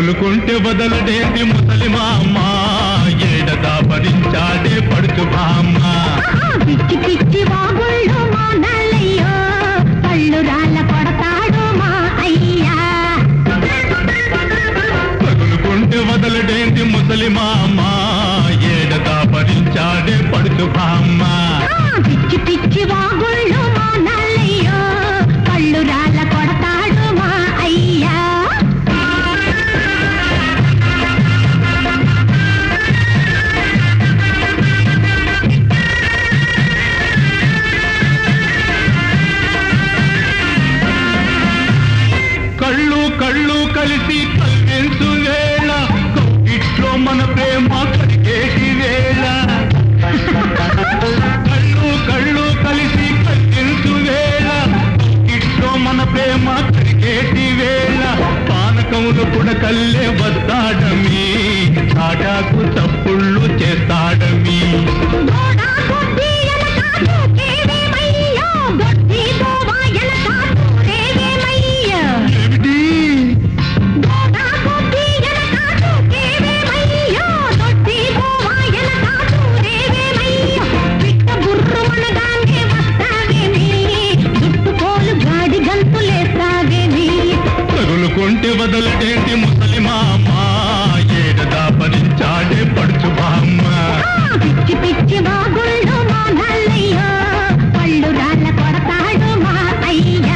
తగులుకుంటే వదలడేంటి ముసలి మామ ఏడదా భరించాడే పడుచు బామ్మ ఆహా, పిచ్చి పిచ్చి వాగుళ్ళు మా నల్లయ్యో పళ్ళు రాళ్ళ కొడతాడు మా అయ్యా తగులుకుంటే వదలడేంటి ముసలి మామ ఏడదా భరించాడే పడుచు బామ్మ ఆ, పిచ్చి పిచ్చి వాగుళ్ళు మా నల్లయ్యో పళ్ళు రాళ్ళ కొడతాడు మా అయ్యా కళ్ళు కళ్ళు కలిసి కల్పించు వేళ ఇట్లో మన ప్రేమ కడిగేటి వేళ కళ్ళు కళ్ళు కలిసి కల్పించు వేళ ఇట్లో మన ప్రేమ కడిగేటి వేళ పానకములు కూడా కల్లే వస్తాడమి తాటాకు తప్పుళ్ళు చేస్తాడమి గోడా కొద్ది ఎనక దూకేవేమయ్యో, గొడ్డి దోవ ఎనక దూరేవేమయ్యో. ఏమిటి గోడా కొద్ది ఎనక దూకేవేమయ్యో, గొడ్డి దోవ ఎనక దూరేవేమయ్యో. పిట్ట బుర్రుమనగానే వస్తావేమి, చుట్టుకోలు గాడి గంతులేస్తావేమి. తగులుకుంటే వదలటేంటి ముసలి మామ ఏడదా భరించాడే పడుచు బామ్మ ఆ, పిచ్చి పిచ్చి వాగుళ్ళు మా నల్లయ్యో, పళ్ళు రాళ్ళ కొడతాడు మా అయ్యా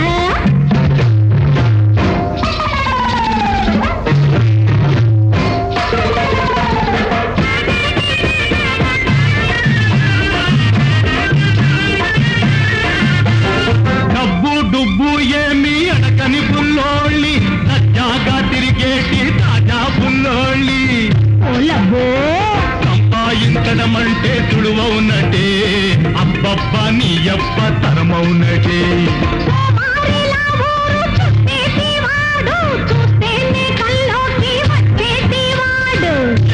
డబ్బు డుబ్బు ఏమి అడగని పుల్లోళ్ళి సజ్జాగా తిరిగేటి తాజా పుల్లోళ్ళి ఓలబ్బో సంపాదించడం అంటే సులువవునటే అబ్బబ్బా నీ అబ్బ తరమవునటే సోమారిలా ఊరు చుట్టేసేవాడు, చూస్తేనే కల్లోకి వచ్చేసేవాడు.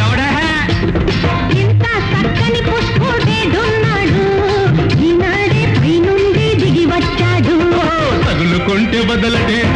ఇంత చక్కని పుష్పుడేడున్నాడు, ఈనాడే పైనుండి దిగి వచ్చాడు తగులుకుంటే వదలటే